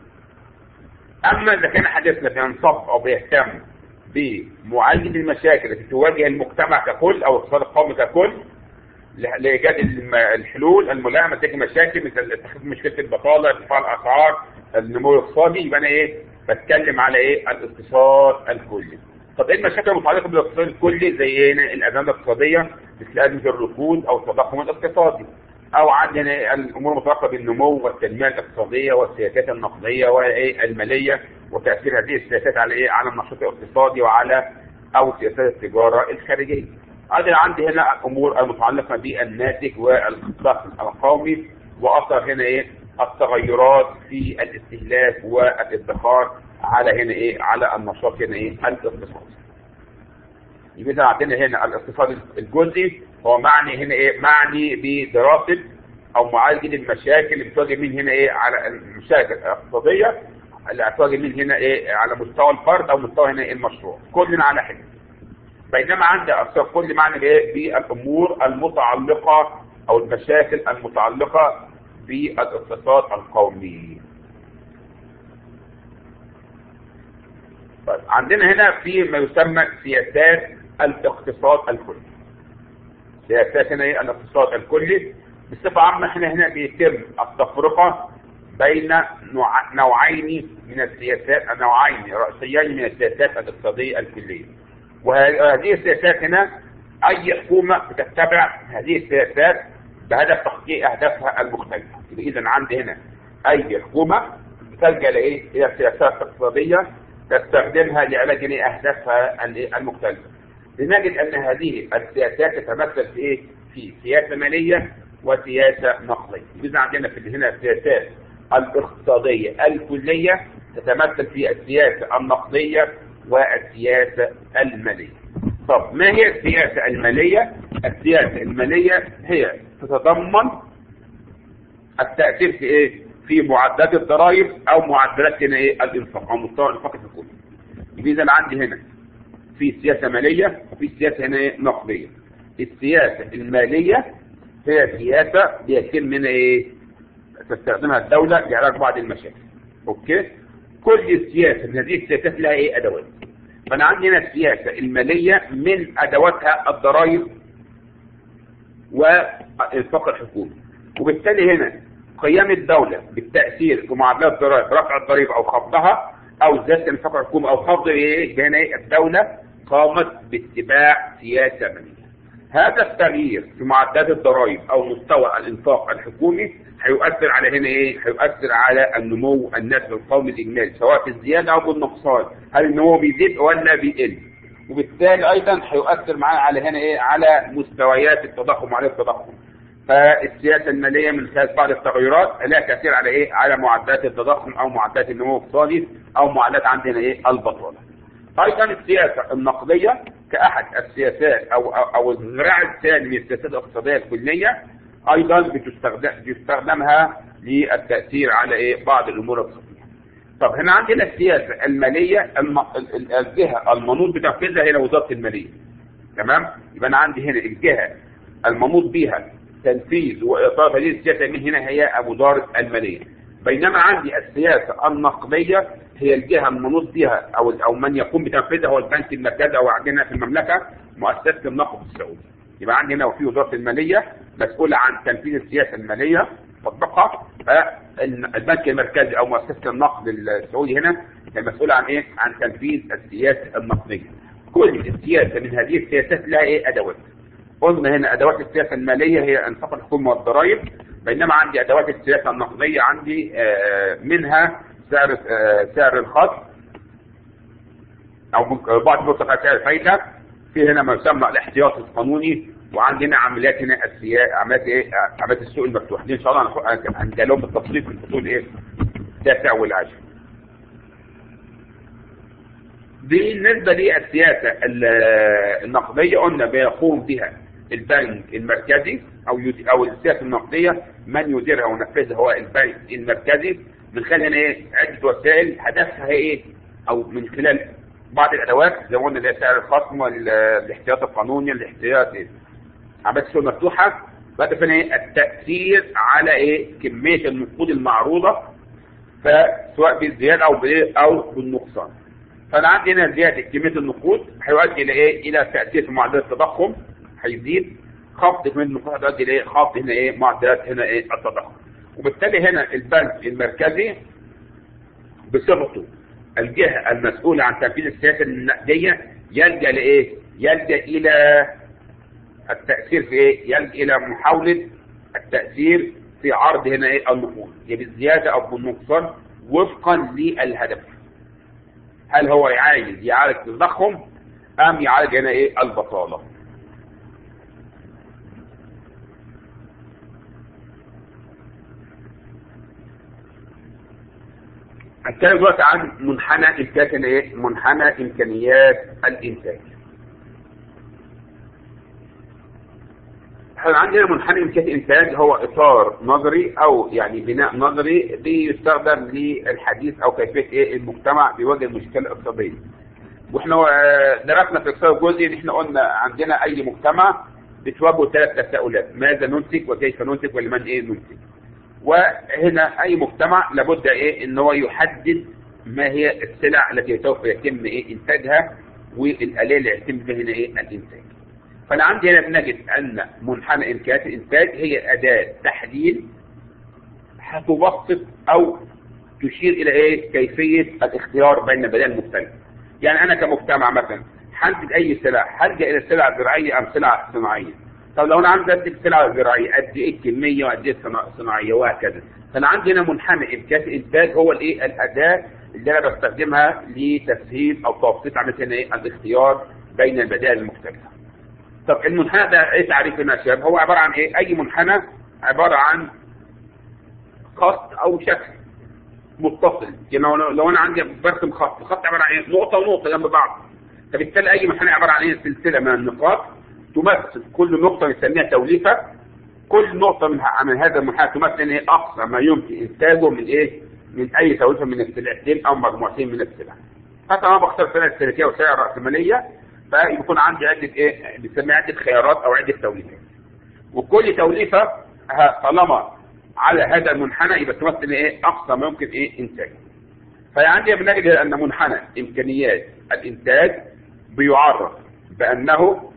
اما اذا كان حديثنا بينصب او بيهتم بمعالجه المشاكل التي تواجه المجتمع ككل او الاقتصاد القومي ككل ل- لايجاد الم- الحلول الملائمه لتلك المشاكل مثل تخفيف مشكله البطاله ارتفاع الاسعار النمو الاقتصادي يبقى انا ايه بتكلم على ايه الاقتصاد الكلي طب ايه المشاكل المتعلقه بالاقتصاد الكلي زي ايه هنا الازمه الاقتصاديه مثل ازمه الركود او التضخم الاقتصادي او عندنا الامور المتعلقه بالنمو والتنميه الاقتصاديه والسياسات النقديه والماليه وتاثير هذه السياسات على ايه على النشاط الاقتصادي وعلى او سياسات التجاره الخارجيه أيضا عندي هنا الامور المتعلقه بالناتج والاقتصاد القومي واثر هنا ايه التغيرات في الاستهلاك والادخار على هنا ايه على النشاط هنا ايه الاقتصادي يبقى إذا عندنا هنا الاقتصاد الجزئي هو معني هنا ايه معني بدراسه او معالجه المشاكل اللي بتواجه من هنا ايه على المشاكل الاقتصاديه اللي هتواجه من هنا ايه على مستوى الفرد او مستوى هنا إيه المشروع كلنا على حده بينما عندي اقتصاد كل معنى بايه بالامور المتعلقه او المشاكل المتعلقه بالاقتصاد القومي طيب عندنا هنا في ما يسمى سياسات الاقتصاد الكلي سياسات هنا ايه الاقتصاد الكلي بصفة عامة احنا هنا بيتم التفرقة بين نوع- نوعين من السياسات نوعين رئيسيين من السياسات الاقتصادية الكلية وهذه السياسات هنا اي حكومة بتتبع هذه السياسات بهدف تحقيق اهدافها المختلفة يبقى اذا عندي هنا اي حكومة بتلجأ لايه الى سياسات اقتصادية تستخدمها لعلاج إيه؟ اهدافها ال- المختلفة لنجد ان هذه السياسات تتمثل في ايه في سياسة مالية وسياسة نقدية اذا عندنا في هنا السياسات الاقتصادية الكلية تتمثل في السياسة النقدية والسياسة المالية طب ما هي السياسة المالية السياسة المالية هي تتضمن التأثير في ايه في معدلات الضرائب او معدلات هنا ايه الانفاق او مستوى الانفاق الحكومي يبقى اذا عندي هنا في سياسة مالية وفي سياسة هنا ايه نقدية السياسة المالية هي سياسة بيتم من ايه تستخدمها الدولة لعلاج بعض المشاكل اوكي كل السياسة من هذه السياسات لها ايه ادوات فانا عندي هنا السياسة المالية من ادواتها الضرائب والانفاق الحكومي وبالتالي هنا قيام الدولة بالتأثير في معادلات الضرائب رفع الضريبة او خفضها او زيادة الانفاق الحكومي او خفض ايه هنا إيه؟ الدولة قامت باتباع سياسة مالية هذا التغيير في معدات الضرائب او مستوى الانفاق الحكومي هيؤثر على هنا ايه؟ هيؤثر على النمو النسبي القومي الاجمالي سواء في الزياده او بالنقصان، هل النمو بيزيد ولا بيقل؟ وبالتالي ايضا هيؤثر معانا على هنا ايه؟ على مستويات التضخم وعلى التضخم. فالسياسه الماليه من خلال بعض التغيرات لها تاثير على ايه؟ على معدات التضخم او معدات النمو الاقتصادي او معدات عندنا ايه؟ البطاله. ايضا السياسه النقديه كاحد السياسات او او, أو الذراع الثاني من السياسات الاقتصاديه الكليه ايضا بتستخدم بيستخدمها للتاثير على ايه؟ بعض الامور الاقتصاديه. طب هنا عندنا السياسه الماليه الم... الجهه المنوط بتنفيذها هي وزاره الماليه. تمام؟ يبقى انا عندي هنا الجهه المنوط بها تنفيذ واطار هذه السياسه من هنا هي وزاره الماليه. بينما عندي السياسه النقديه هي الجهه المنوط بها او او من يقوم بتنفيذها هو البنك المركزي او عندنا في المملكه مؤسسه النقد السعودي. يبقى عندنا وفي وزاره الماليه مسؤوله عن تنفيذ السياسه الماليه تطبيقها البنك المركزي او مؤسسه النقد السعودي هنا هي مسؤوله عن ايه؟ عن تنفيذ السياسه النقديه. كل السياسه من هذه السياسات لها ايه؟ ادوات. قلنا هنا ادوات السياسه الماليه هي انفاق الحكومه والضرائب بينما عندي ادوات السياسه النقديه عندي منها سعر سعر الخط او بعض مرتفعات سعر الفايده في هنا ما يسمى الاحتياط القانوني وعندنا عمليات هنا السياسه عمليات ايه عمليات السوق المفتوح دي ان شاء الله هنجالهم بالتفصيل في الفصول ايه التاسع والعاشر بالنسبه للسياسه النقديه قلنا بيقوم بها البنك المركزي او او السياسه النقديه من يديرها وينفذها هو البنك المركزي من خلال هنا ايه عده وسائل هدفها ايه او من خلال بعض الادوات زي ما قلنا اللي هي سعر الخصم والاحتياط القانوني الاحتياط إيه؟ عمليات السوق المفتوحه بهدف ايه التاثير على ايه كميه النقود المعروضه فسواء بالزياده او بايه او بالنقصان فانا عندي هنا زياده كميه النقود هيؤدي الى ايه الى تاثير في معدل التضخم هيزيد خفض كميه النقود هتؤدي الى ايه خفض هنا ايه معدلات هنا ايه التضخم وبالتالي هنا البنك المركزي بصفته الجهة المسؤولة عن تنفيذ السياسة النقدية يلجأ لإيه؟ يلجأ إلى التأثير في إيه؟ يلجأ إلى محاولة التأثير في عرض هنا إيه؟ النقود يا بالزيادة أو بالنقصان وفقا للهدف. هل هو عايز يعالج التضخم أم يعالج هنا إيه؟ البطالة؟ هنتكلم دلوقتي عن منحنى امكانيات ايه؟ منحنى امكانيات الانتاج. احنا عندنا منحنى امكانيات الانتاج هو اطار نظري او يعني بناء نظري بيستخدم للحديث او كيفيه ايه المجتمع بيواجه المشكله الاقتصاديه. واحنا درسنا في الاقتصاد الجزئي ان احنا قلنا عندنا اي مجتمع بتواجهه ثلاث تساؤلات ماذا ننتج وكيف ننتج ولمن ايه ننتج. وهنا اي مجتمع لابد ايه ان هو يحدد ما هي السلع التي سوف يتم ايه انتاجها والاليه اللي يتم بها هنا ايه الانتاج. فانا عندي هنا بنجد ان منحنى امكانيات الانتاج هي اداه تحديد هتبسط او تشير الى ايه كيفيه الاختيار بين بدائل مختلفه. يعني انا كمجتمع مثلا هنتج اي سلع هلجا الى السلع الزراعيه ام سلع صناعيه. طب لو انا عندي انتج سلع زراعيه قد ايه الكميه وقد ايه الصناعيه وهكذا فانا عندي هنا منحنى امكانيات الانتاج هو الايه الاداه اللي انا بستخدمها لتسهيل او تبسيط عمليه هنا ايه الاختيار بين البدائل المختلفه. طب المنحنى ده ايه تعريف هنا يا شباب؟ هو عباره عن ايه؟ اي منحنى عباره عن خط او شكل متصل يعني لو انا عندي برسم خط الخط عباره عن ايه؟ نقطه ونقطه جنب بعض فبالتالي اي منحنى عباره عن ايه؟ سلسله من النقاط تمثل كل نقطة نسميها توليفة كل نقطة من, من هذا المنحنى تمثل ايه أقصى ما يمكن إنتاجه من إيه؟ من أي توليفة من السلعتين أو مجموعتين من السلع. حتى أنا بختار سلع استهلاكية وسلع رأسمالية فيكون عندي عدة إيه؟ بنسميها عدة خيارات أو عدة توليفات. وكل توليفة طالما على هذا المنحنى يبقى تمثل إيه؟ أقصى ما يمكن إيه؟ إنتاجه. فعندي بنجد أن منحنى إمكانيات الإنتاج بيعرف بأنه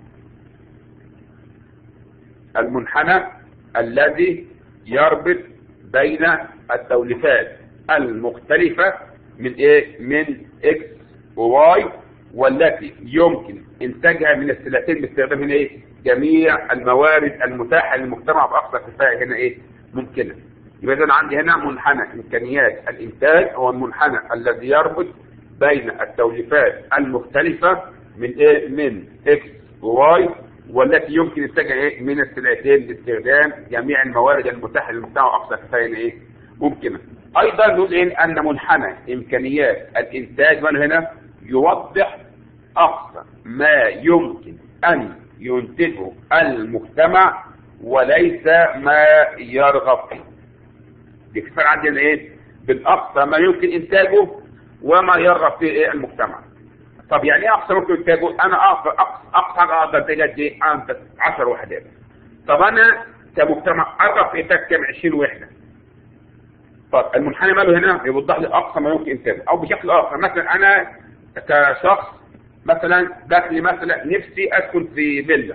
المنحنى الذي يربط بين التوليفات المختلفة من ايه من اكس وواي والتي يمكن انتاجها من السلعتين باستخدام هنا ايه جميع الموارد المتاحة للمجتمع بأقصى كفاءة هنا إيه ممكنة يبقى إذا عندي هنا منحنى إمكانيات الإنتاج هو المنحنى الذي يربط بين التوليفات المختلفة من إيه من إكس وواي والتي يمكن إنتاجها إيه من السلعتين باستخدام جميع الموارد المتاحة للمجتمع بأقصى كفاءة إيه ممكنة أيضا نقول إيه أن منحنى إمكانيات الإنتاج من هنا يوضح أقصى ما يمكن أن ينتجه المجتمع وليس ما يرغب فيه دي كفاية عندنا ايه بالاقصى ما يمكن انتاجه وما يرغب فيه ايه المجتمع طب يعني ايه اقصى ممكن انتاجه انا اقصى اقصى حاجه اقدر انتجها دي 10 وحدات طب انا كمجتمع ارغب في انتاج كام 20 وحده طب المنحنى ماله هنا يوضح لي اقصى ما يمكن انتاجه او بشكل اخر مثلا انا كشخص مثلا دخلي مثلا نفسي اسكن في فيلا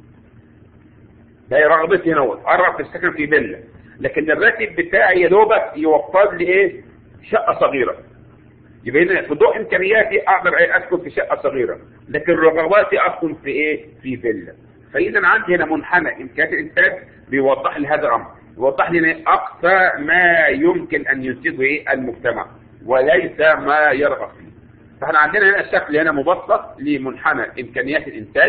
ده رغبتي هنا ارغب في السكن في فيلا لكن الراتب بتاعي يا دوبك يوفر لي ايه شقه صغيره يبقى هنا في ضوء امكانياتي اقدر ايه اسكن في شقه صغيره لكن رغباتي اسكن في ايه في فيلا فاذا عندي هنا منحنى امكانيات الانتاج بيوضح لي هذا الامر يوضح لي اقصى ما يمكن ان ينتجه ايه المجتمع وليس ما يرغب فيه فاحنا عندنا هنا الشكل هنا مبسط لمنحنى امكانيات الانتاج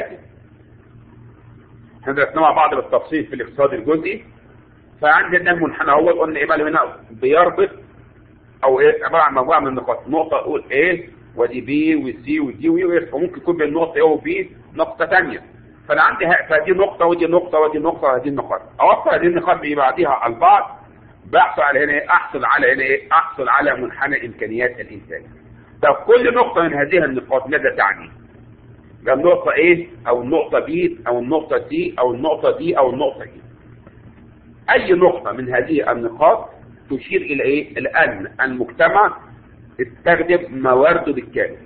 احنا درسنا مع بعض بالتفصيل في الاقتصاد الجزئي فعندنا المنحنى هو قلنا ايه بقى هنا بيربط او ايه عباره عن مجموعه من النقاط نقطه اقول ايه ودي بي وسي ودي واف وممكن يكون بين نقطه ايه وبي نقطه ثانيه فانا عندي فدي نقطه ودي نقطه ودي نقطه ودي النقاط اوصل هذه النقاط ببعضها البعض بحصل على هنا ايه احصل على هنا ايه احصل على منحنى امكانيات الانتاج طب كل نقطة من هذه النقاط ماذا تعني؟ ده النقطة ايه او النقطة بي او النقطة سي او النقطة دي او النقطة ايه اي نقطة من هذه النقاط تشير الى ايه الى ان المجتمع استخدم موارده بالكامل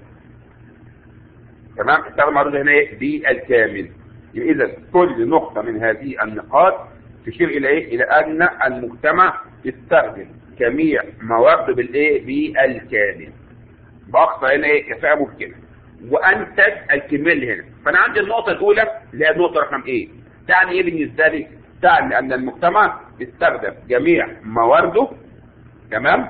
تمام استخدم موارده هنا ايه بالكامل يبقى اذا كل نقطة من هذه النقاط تشير الى ايه الى ان المجتمع استخدم جميع موارده بالايه بالكامل باقصى هنا ايه كفاءه ممكنه وانتج الكميه اللي هنا فانا عندي النقطه الاولى اللي هي النقطه رقم ايه تعني ايه بالنسبه لي تعني ان المجتمع استخدم جميع موارده تمام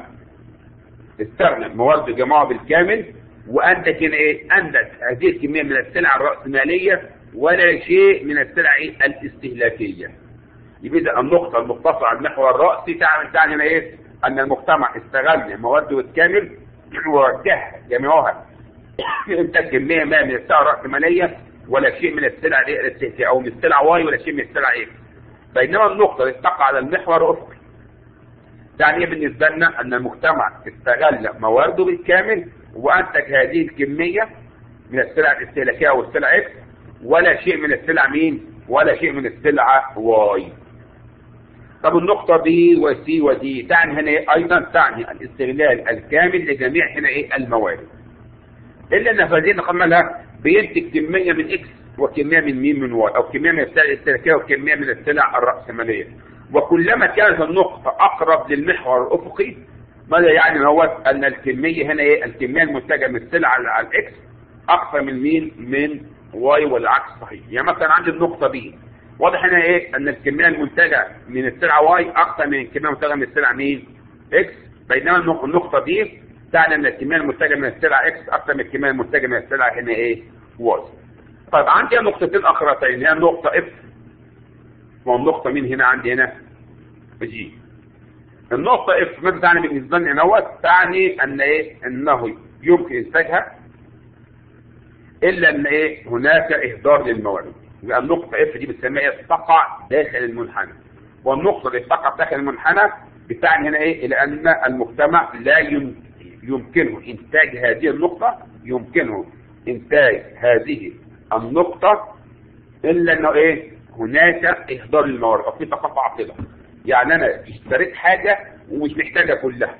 استخدم موارده جماعه بالكامل وانتج هنا ايه انتج هذه الكميه من السلع الراسماليه ولا شيء من السلع إيه؟ الاستهلاكيه يبقى النقطه المختصره على المحور الراسي تعني تعني هنا ايه ان المجتمع استغل موارده بالكامل ووجهها جميعها في انتاج كميه ما من السلع الراسماليه ولا شيء من السلع الاستهلاكيه او من السلع واي ولا شيء من السلع ايه بينما النقطه اللي تقع على المحور الافقي يعني ايه بالنسبه لنا ان المجتمع استغل موارده بالكامل وانتج هذه الكميه من السلع الاستهلاكيه او السلع اكس ولا شيء من السلع مين ولا شيء من السلع واي طب النقطة بي وسي ودي تعني هنا إيه؟ أيضا تعني الاستغلال الكامل لجميع هنا إيه الموارد إلا أن فازين نقملها بينتج كمية من إكس وكمية من مين من واي أو كمية من السلع الاستهلاكية وكمية من السلع الرأسمالية وكلما كانت النقطة أقرب للمحور الأفقي ماذا يعني هو أن الكمية هنا إيه الكمية المنتجة من السلع على الإكس أكثر من مين من واي والعكس صحيح يعني مثلا عندي النقطة بي واضح هنا ايه ان الكميه المنتجه من السلعه واي اكثر من الكميه المنتجه من السلعه مين اكس بينما النقطه دي تعني ان الكميه المنتجه من السلعه اكس اكثر من الكميه المنتجه من السلعه هنا ايه واي طيب عندي نقطتين اخرتين هي النقطه اف والنقطه مين هنا عندي هنا جي النقطه اف ماذا تعني بالنسبه لي نوت تعني ان ايه انه يمكن انتاجها الا ان ايه هناك اهدار للموارد يبقى النقطة اف دي بنسميها تقع داخل المنحنى والنقطة اللي تقع داخل المنحنى بتعني هنا ايه الى ان المجتمع لا يمكنه انتاج هذه النقطة يمكنه انتاج هذه النقطة الا انه ايه هناك اهدار للموارد او في تقطع عطلة يعني انا اشتريت حاجة ومش محتاجها كلها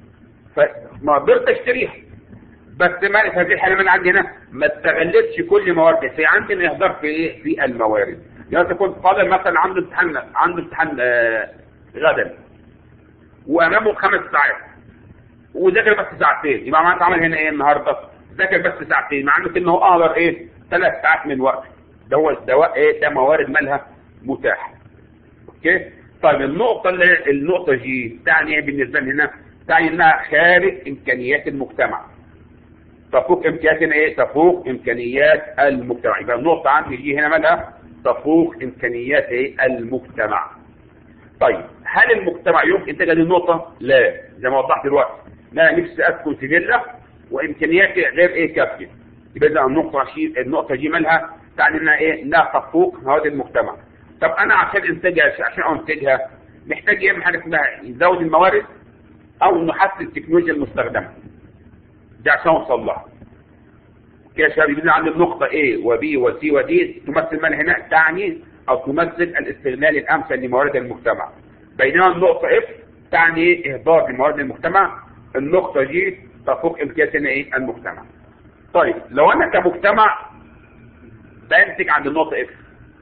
فما قدرت اشتريها بس ما هذه الحاله من عندي هنا ما استغلتش كل مواردي في عندي اهدار في ايه في الموارد يعني كنت طالب مثلا عنده امتحان عنده امتحان آه غدا وامامه خمس ساعات وذاكر بس ساعتين يبقى معناته عمل هنا ايه النهارده ذاكر بس ساعتين مع انه انه اهدر ايه ثلاث ساعات من وقته ده هو الدواء ايه ده موارد مالها متاحه اوكي طيب النقطه اللي النقطه جي تعني ايه بالنسبه لنا هنا تعني انها خارج امكانيات المجتمع تفوق امكانيات ايه تفوق امكانيات المجتمع يبقى النقطه عندي جي هنا مالها تفوق امكانيات ايه المجتمع طيب هل المجتمع يمكن انتاج هذه النقطه لا زي ما وضحت دلوقتي لا نفسي اسكن في فيلا وامكانياتي غير ايه كافيه يبقى ده النقطه شي النقطه جي مالها تعني انها ايه انها تفوق مواد المجتمع طب انا عشان انتجها عشان انتجها محتاج ايه حاجه اسمها نزود الموارد او نحسن التكنولوجيا المستخدمه دي عشان اوصل لها كده يا شباب يبقى عندي النقطه A و B و C و D تمثل من هنا تعني او تمثل الاستغلال الامثل لموارد المجتمع بينما النقطه F تعني اهدار لموارد المجتمع النقطه G تفوق امكانيات ايه المجتمع طيب لو انا كمجتمع بنتج عند النقطه F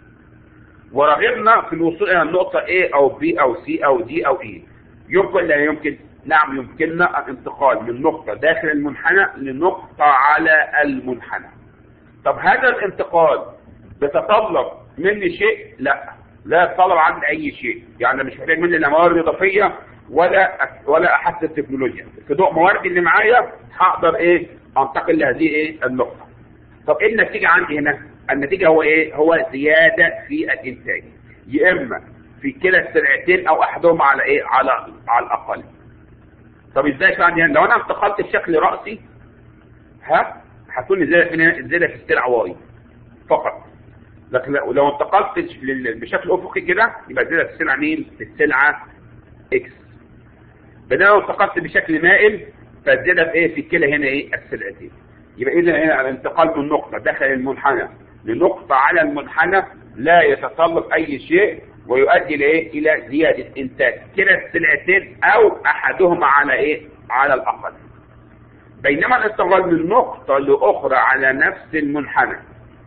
ورغبنا في الوصول الى النقطه A او B او C او D او E يمكن لا يمكن نعم يمكننا الانتقال من نقطة داخل المنحنى لنقطة على المنحنى طب هذا الانتقال بيتطلب مني شيء لا لا يتطلب عندي اي شيء يعني مش محتاج مني لا موارد اضافيه ولا ولا احسن التكنولوجيا في ضوء مواردي اللي معايا هقدر ايه انتقل لهذه ايه النقطه طب ايه النتيجه عندي هنا النتيجه هو ايه هو زياده في الانتاج يا اما في كلا السلعتين او احدهما على ايه على على الاقل طب ازاي فعلا يعني لو انا انتقلت بشكل راسي ها هتكون زياده زياده في السلع واي فقط لكن لو انتقلت بشكل افقي كده يبقى زياده في السلعه مين؟ في السلعه اكس بينما لو انتقلت بشكل مائل فالزياده في ايه؟ في كلا هنا ايه؟ السلعتين يبقى اذا هنا الانتقال من نقطه داخل المنحنى لنقطه على المنحنى لا يتطلب اي شيء ويؤدي لايه الى زياده انتاج كلا السلعتين او احدهما على ايه على الاقل بينما الانتقال من نقطه لاخرى على نفس المنحنى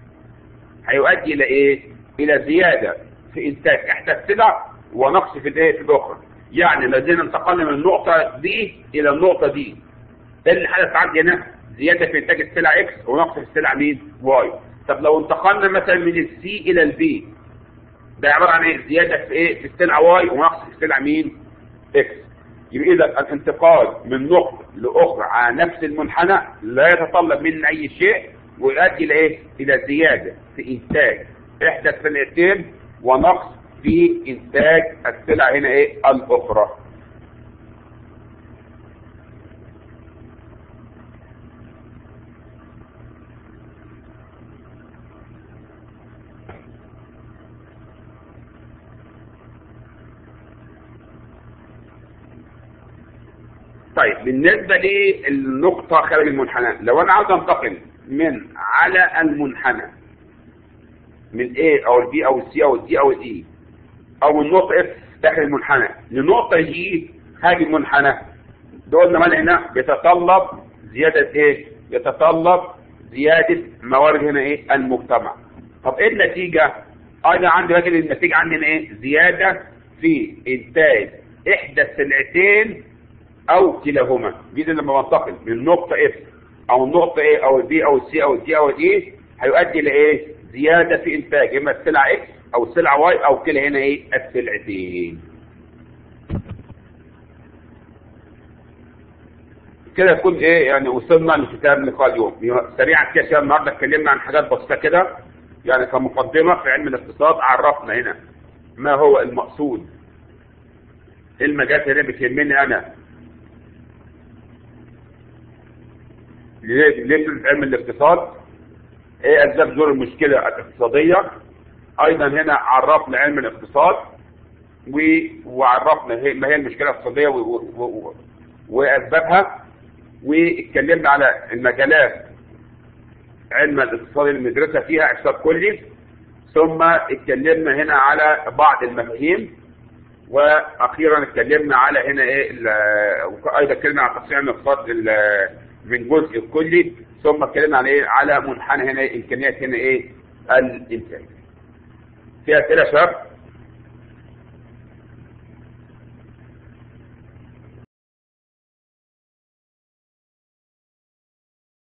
هيؤدي الى ايه الى زياده في انتاج احدى السلع ونقص في الايه في الاخرى يعني لو جينا انتقلنا من النقطه دي الى النقطه دي ده اللي حدث عندي هنا زياده في انتاج السلع اكس ونقص في السلع مين واي طب لو انتقلنا مثلا من السي الى البي ده عباره عن ايه زياده في ايه في السلعه واي ونقص في السلعه مين اكس يبقى اذا الانتقال من نقطه لاخرى على نفس المنحنى لا يتطلب منا اي شيء ويؤدي الى ايه الى زياده في انتاج احدى السلعتين ونقص في انتاج السلع هنا ايه الاخرى طيب بالنسبة للنقطة خارج المنحنى لو أنا عاوز أنتقل من على المنحنى من A أو البي أو السي أو الدي أو الإي أو النقطة F داخل المنحنى لنقطة جي خارج المنحنى دول ما هنا بيتطلب زيادة إيه؟ يتطلب زيادة موارد هنا إيه؟ المجتمع طب إيه النتيجة؟ أنا عندي راجل النتيجة عندنا إيه؟ زيادة في إنتاج إحدى السلعتين او كلاهما دي لما بنتقل من نقطة اف او النقطة A او البي او السي او الدي او الاي هيؤدي لايه زيادة في انتاج اما السلعة اكس او السلعة واي او كلا هنا ايه السلعتين كده يكون ايه يعني وصلنا لختام لقاء اليوم سريعا كده النهارده اتكلمنا عن حاجات بسيطه كده يعني كمقدمه في علم الاقتصاد عرفنا هنا ما هو المقصود المجالات اللي بتهمني انا ليه ليه في علم الاقتصاد ايه اسباب ظهور المشكله الاقتصاديه ايضا هنا عرفنا علم الاقتصاد و... وعرفنا هي... ما هي المشكله الاقتصاديه و... و... و... واسبابها واتكلمنا على المجالات علم الاقتصاد اللي بندرسها فيها اقتصاد كلي ثم اتكلمنا هنا على بعض المفاهيم واخيرا اتكلمنا على هنا ايه ايضا اتكلمنا على تقسيم الاقتصاد من جزء الكلي ثم اتكلمنا على ايه على منحنى هنا امكانيات هنا ايه الانتاج في اسئله شباب